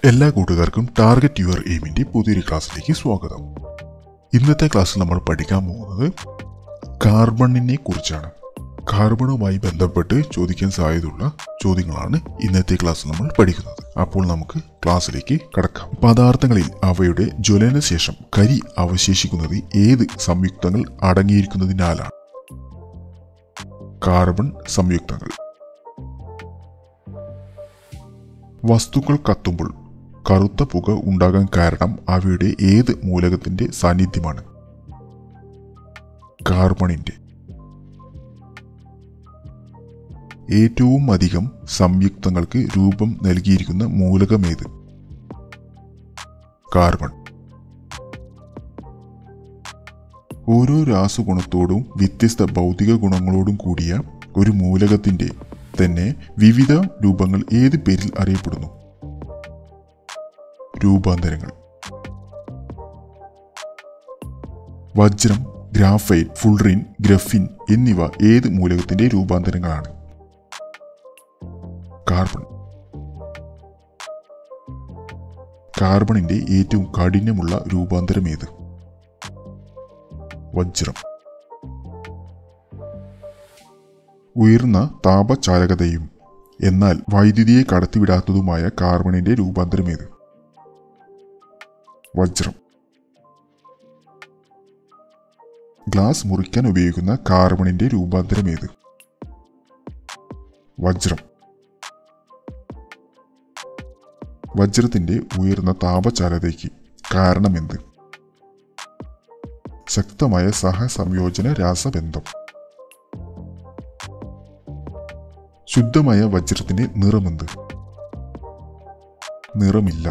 എല്ലാ കൂട്ടുകാർക്കും target your എയിമിന്റെ പുതിയൊരു ക്ലാസ്സിലേക്ക് സ്വാഗതം ഇന്നത്തെ ക്ലാസ്സിൽ നമ്മൾ പഠിക്കാൻ പോകുന്നത് കാർബണിനെ കുറിച്ചാണ് കാർബണുമായി ബന്ധപ്പെട്ട് ചോദിക്കാൻ സാധ്യതയുള്ള ചോദ്യങ്ങളാണ് ഇന്നത്തെ ക്ലാസ്സിൽ നമ്മൾ പഠിക്കുന്നത് അപ്പോൾ നമുക്ക് ക്ലാസ്സിലേക്ക് കടക്കാം പദാർത്ഥങ്ങളിൽ അവയുടെ ജ്വലന ശേഷം കരി അവശേഷിക്കുന്നത് ഏത് സംയുക്തങ്ങൾ അടങ്ങിയിരിക്കുന്നതിനാലാണ് കാർബൺ സംയുക്തങ്ങൾ വസ്തുക്കൾ കത്തുമ്പോൾ കറുത്ത പുക ഉണ്ടാകാൻ കാരണം അവയുടെ ഏത് മൂലകത്തിന്റെ സാന്നിധ്യമാണ് കാർബണിന്റെ ഏറ്റവും അധികം സംയുക്തങ്ങൾക്ക് രൂപം നൽകിയിരിക്കുന്ന മൂലകമേത് കാർബൺ ഓരോ രാസഗുണത്തോടും വ്യത്യസ്ത ഭൗതിക ഗുണങ്ങളോടും കൂടിയ ഒരു മൂലകത്തിന്റെ തന്നെ വിവിധ രൂപങ്ങൾ ഏത് പേരിൽ അറിയപ്പെടുന്നു രൂപാന്തരങ്ങൾ വജ്രം ഗ്രാഫൈറ്റ് ഫുൾറിൻ ഗ്രഫിൻ എന്നിവ ഏത് മൂലകത്തിന്റെ രൂപാന്തരങ്ങളാണ് കാർബൺ കാർബണിന്റെ ഏറ്റവും കാഠിന്യമുള്ള രൂപാന്തരം ഏത് വജ്രം ഉയർന്ന താപചാലകതയും എന്നാൽ വൈദ്യുതിയെ കടത്തിവിടാത്തതുമായ കാർബണിന്റെ രൂപാന്തരം ഏത് വജ്രം ഗ്ലാസ് മുറിക്കാൻ ഉപയോഗിക്കുന്ന കാർബണിന്റെ രൂപാന്തരം ഏത് വജ്രം വജ്രത്തിന്റെ ഉയർന്ന താപചാലതയ്ക്ക് കാരണമെന്ത് ശക്തമായ സഹസംയോജന രാസബന്ധം ശുദ്ധമായ വജ്രത്തിന്റെ നിറമെന്ത് നിറമില്ല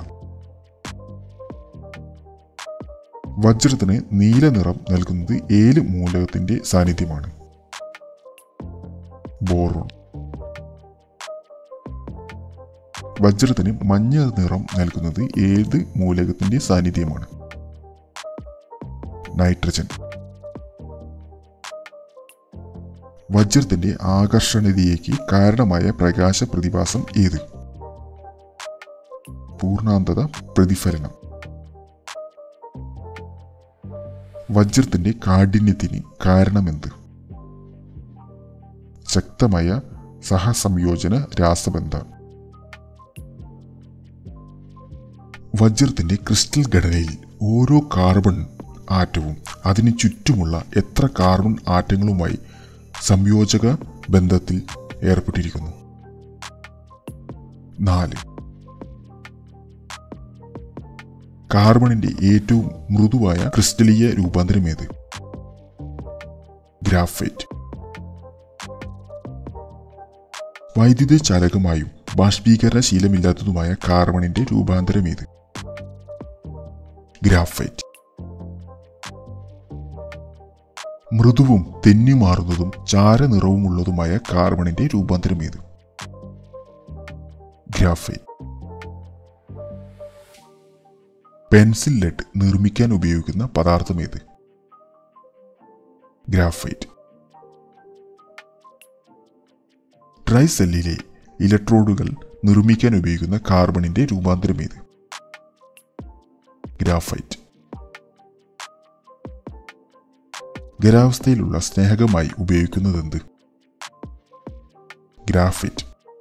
വജ്രത്തിന് നീല നിറം നൽകുന്നത് ഏത് മൂലകത്തിന്റെ സാന്നിധ്യമാണ് ബോറോൺ വജ്രത്തിന് മഞ്ഞ നിറം നൽകുന്നത് ഏത് മൂലകത്തിന്റെ സാന്നിധ്യമാണ് നൈട്രജൻ വജ്രത്തിന്റെ ആകർഷണീയതയ്ക്ക് കാരണമായ പ്രകാശ പ്രതിഭാസം ഏത് പൂർണാന്തത പ്രതിഫലനം വജ്രത്തിന്റെ കാഠിന്യത്തിന് കാരണമെന്ത് ശക്തമായ സഹസംയോജന രാസബന്ധം വജ്രത്തിന്റെ ക്രിസ്റ്റൽ ഘടനയിൽ ഓരോ കാർബൺ ആറ്റവും അതിന് ചുറ്റുമുള്ള എത്ര കാർബൺ ആറ്റങ്ങളുമായി സംയോജക ബന്ധത്തിൽ ഏർപ്പെട്ടിരിക്കുന്നു നാല് കാർബണിന്റെ ഏറ്റവും മൃദുവായ ക്രിസ്റ്റലീയ രൂപാന്തരം ഏത് ഗ്രാഫൈറ്റ് വൈദ്യുത ചാലകമായും ബാഷ്പീകരണ ശീലമില്ലാത്തതുമായ കാർബണിന്റെ രൂപാന്തരം ഏത് ഗ്രാഫൈറ്റ് മൃദുവും തെന്നിമാറുന്നതും ചാരനിറവുമുള്ളതുമായ കാർബണിന്റെ രൂപാന്തരം ഏത് ഗ്രാഫൈറ്റ് പെൻസിൽ ലെഡ് നിർമ്മിക്കാൻ ഉപയോഗിക്കുന്ന പദാർത്ഥം ഏത് ഗ്രാഫൈറ്റ് ട്രൈസെല്ലിലെ ഇലക്ട്രോഡുകൾ നിർമ്മിക്കാൻ ഉപയോഗിക്കുന്ന കാർബണിന്റെ രൂപാന്തരം ഏത് ഗ്രാഫൈറ്റ് ഖരാവസ്ഥയിലുള്ള സ്നേഹകമായി ഉപയോഗിക്കുന്നതെന്ത് ഗ്രാഫൈറ്റ്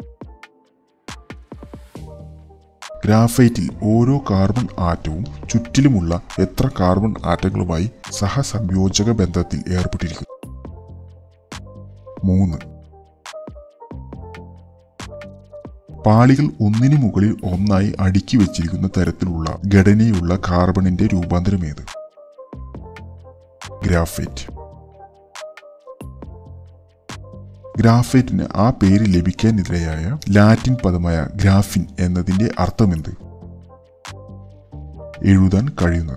ഗ്രാഫൈറ്റിൽ ഓരോ കാർബൺ ആറ്റവും ചുറ്റിലുമുള്ള എത്ര കാർബൺ ആറ്റങ്ങളുമായി സഹസംയോജക ബന്ധത്തിൽ ഏർപ്പെട്ടിരിക്കുന്നു മൂന്ന് പാളികൾ ഒന്നിനു മുകളിൽ ഒന്നായി അടുക്കി വെച്ചിരിക്കുന്ന തരത്തിലുള്ള ഘടനയുള്ള കാർബണിന്റെ രൂപാന്തരം ഏത് ഗ്രാഫൈറ്റ് ഗ്രാഫൈറ്റിന് ആ പേര് ലഭിക്കാനിടയായ ലാറ്റിൻ പദമായ ഗ്രാഫിൻ എന്നതിന്റെ അർത്ഥമെന്ത് എഴുതാൻ കഴിയുന്നത്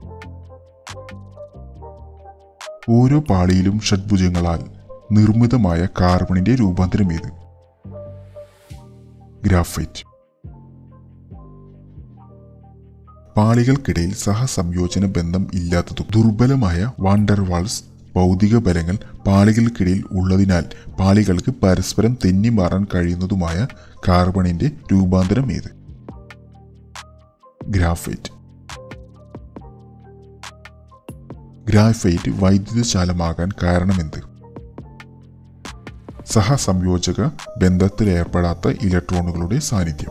ഓരോ പാളിയിലും ഷഡ്ഭുജങ്ങളാൽ നിർമ്മിതമായ കാർബണിന്റെ രൂപാന്തരം ഏത് ഗ്രാഫൈറ്റ് പാളികൾക്കിടയിൽ സഹസംയോജന ബന്ധം ഇല്ലാത്തതും ദുർബലമായ വാണ്ടർവാൾസ് ഭൗതിക ബലങ്ങൾ പാളികൾക്കിടയിൽ ഉള്ളതിനാൽ പാളികൾക്ക് പരസ്പരം തെന്നിമാറാൻ കഴിയുന്നതുമായ കാർബണിന്റെ രൂപാന്തരം ഏത് ഗ്രാഫൈറ്റ് ഗ്രാഫൈറ്റ് വൈദ്യുതശാലമാകാൻ കാരണമെന്ത് സഹസംയോജക ബന്ധത്തിലേർപ്പെടാത്ത ഇലക്ട്രോണുകളുടെ സാന്നിധ്യം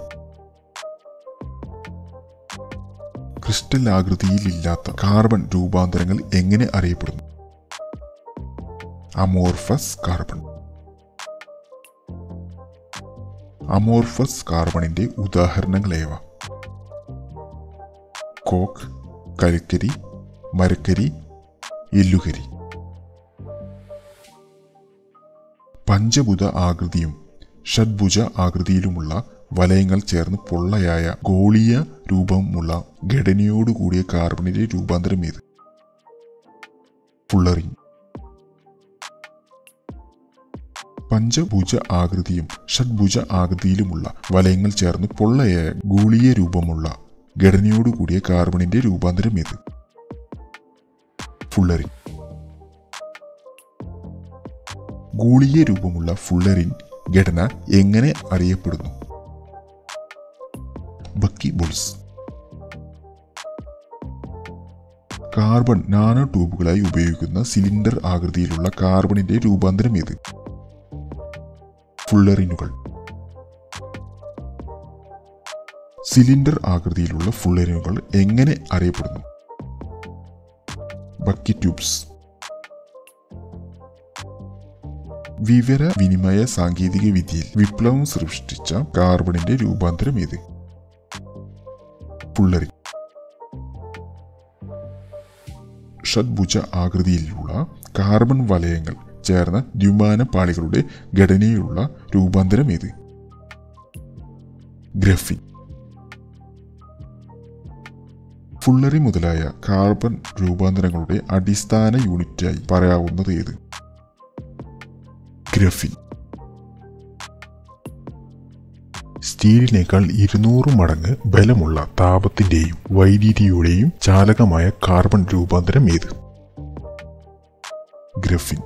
ക്രിസ്റ്റൽ ആകൃതിയിലില്ലാത്ത കാർബൺ രൂപാന്തരങ്ങൾ എങ്ങനെ അറിയപ്പെടുന്നു അമോർഫസ് കാർബൺ അമോർഫസ് കാർബണിന്റെ ഉദാഹരണങ്ങളേവ കോക്ക് കൽക്കരി മരക്കരി എല്ലുകരി പഞ്ചഭുജ ആകൃതിയും ഷഡ്ഭുജ ആകൃതിയിലുമുള്ള വലയങ്ങൾ ചേർന്ന് പൊള്ളയായ ഗോളീയ രൂപമുള്ള ഘടനയോടുകൂടിയ കാർബണിന്റെ രൂപാന്തരം ഏത് ഫുള്ളറിങ് പഞ്ചഭുജ ആകൃതിയും ഷഡ്ഭുജ ആകൃതിയിലുമുള്ള വലയങ്ങൾ ചേർന്ന് പൊള്ളയായ ഗോളീയ രൂപമുള്ള ഘടനയോടുകൂടിയ കാർബണിന്റെ രൂപാന്തരം ഏത് ഫുള്ളറിൻ ഗോളീയ രൂപമുള്ള ഫുള്ളറിൻ ഘടന എങ്ങനെ അറിയപ്പെടുന്നു ബക്കി ബുൾസ് കാർബൺ നാനോ ട്യൂബുകളായി ഉപയോഗിക്കുന്ന സിലിണ്ടർ ആകൃതിയിലുള്ള കാർബണിന്റെ രൂപാന്തരം ഏത് ഫുള്ളറിനുകൾ സിലിണ്ടർ ആകൃതിയിലുള്ള ഫുള്ളറിനുകൾ എങ്ങനെ അറിയപ്പെടുന്നു ബക്കി ട്യൂബ്സ് വിവര വിനിമയ സാങ്കേതിക വിദ്യയിൽ വിപ്ലവം സൃഷ്ടിച്ച കാർബണിന്റെ രൂപാന്തരം ഏത് ഫുള്ളറി ഷഡ്ഭുജ ആകൃതിയിലുള്ള കാർബൺ വലയങ്ങൾ ചേർന്ന ദ്വിമാന പാളികളുടെ ഘടനയിലുള്ള രൂപാന്തരം ഏത് ഗ്രഫിൻ ഫുള്ളറി മുതലായ കാർബൺ രൂപാന്തരങ്ങളുടെ അടിസ്ഥാന യൂണിറ്റായി പറയാവുന്നത് ഏത് ഗ്രഫിൻ സ്റ്റീലിനേക്കാൾ ഇരുന്നൂറ് മടങ്ങ് ബലമുള്ള താപത്തിന്റെയും വൈദ്യുതിയുടെയും ചാലകമായ കാർബൺ രൂപാന്തരം ഏത് ഗ്രഫിൻ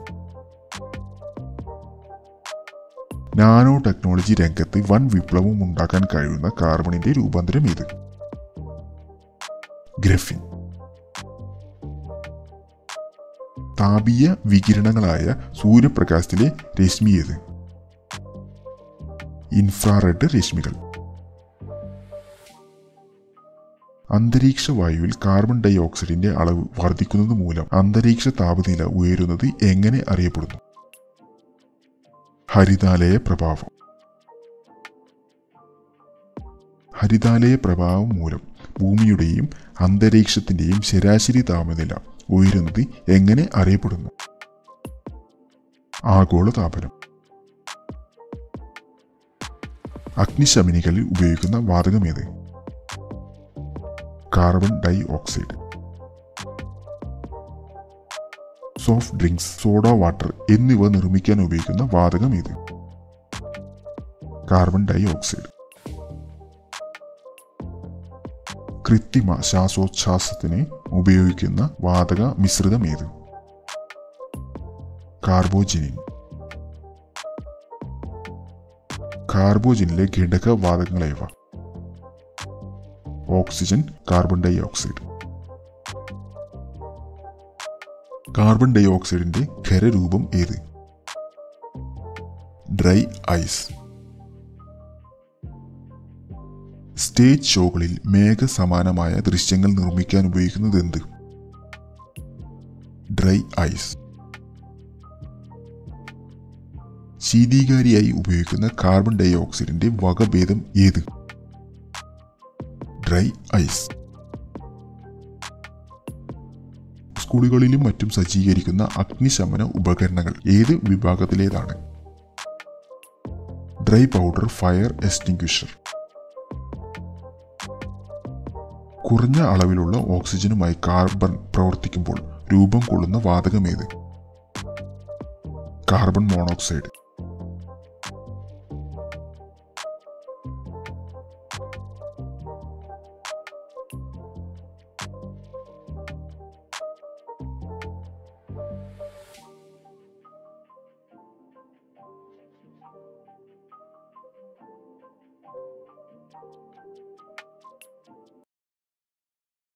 നാനോ ടെക്നോളജി രംഗത്ത് വൻ വിപ്ലവം ഉണ്ടാക്കാൻ കഴിയുന്ന കാർബണിന്റെ രൂപാന്തരം ഏത് ഗ്രഫിൻ താപീയ വികിരണങ്ങളായ സൂര്യപ്രകാശത്തിലെ രശ്മി ഏത് ഇൻഫ്രാറെഡ് രശ്മികൾ അന്തരീക്ഷ വായുവിൽ കാർബൺ ഡൈ ഓക്സൈഡിന്റെ അളവ് വർദ്ധിക്കുന്നത് മൂലം അന്തരീക്ഷ താപനില ഉയരുന്നത് എങ്ങനെ അറിയപ്പെടുന്നു ഹരിതാലയ പ്രഭാവം ഹരിതാലയ പ്രഭാവം മൂലം ഭൂമിയുടെയും അന്തരീക്ഷത്തിന്റെയും ശരാശരി താപനില ഉയരുന്നത് എങ്ങനെ അറിയപ്പെടുന്നു ആഗോള താപനം അഗ്നിശമനികളിൽ ഉപയോഗിക്കുന്ന വാതകമേത് carbon dioxide soft drinks soda water എന്നിവ നിർമ്മിക്കാൻ ഉപയോഗിക്കുന്ന വാതകം ഏത് കാർബൺ ഡൈ ഓക്സൈഡ് കൃത്രിമ ശ്വാസോച്ഛ്വാസത്തിന് ഉപയോഗിക്കുന്ന വാതക മിശ്രിതം ഏത് കാർബോജിനിൻ കാർബോജിനിലെ ഘടകവാതകങ്ങളേവ oxygen carbon dioxide carbon ഡൈ ഓക്സൈഡിന്റെ ഖരരൂപം ഏത് ഡ്രൈ ഐസ് സ്റ്റേജ് ഷോകളിൽ മേഘസമാനമായ ദൃശ്യങ്ങൾ നിർമ്മിക്കാൻ ഉപയോഗിക്കുന്നത് എന്ത് ഡ്രൈ ഐസ് ശീതീകാരിയായി ഉപയോഗിക്കുന്ന കാർബൺ ഡൈ ഓക്സൈഡിന്റെ വകഭേദം ഏത് ഡ്രൈ ഐസ് സ്കൂളുകളിലും മറ്റും സജ്ജീകരിക്കുന്ന അഗ്നിശമന ഉപകരണങ്ങൾ ഏത് വിഭാഗത്തിലേതാണ് ഡ്രൈ പൗഡർ ഫയർ എക്സ്റ്റിങ്ക്വിഷർ കുറഞ്ഞ അളവിലുള്ള ഓക്സിജനുമായി കാർബൺ പ്രവർത്തിക്കുമ്പോൾ രൂപം കൊള്ളുന്ന വാതകമേത് കാർബൺ മോണോക്സൈഡ്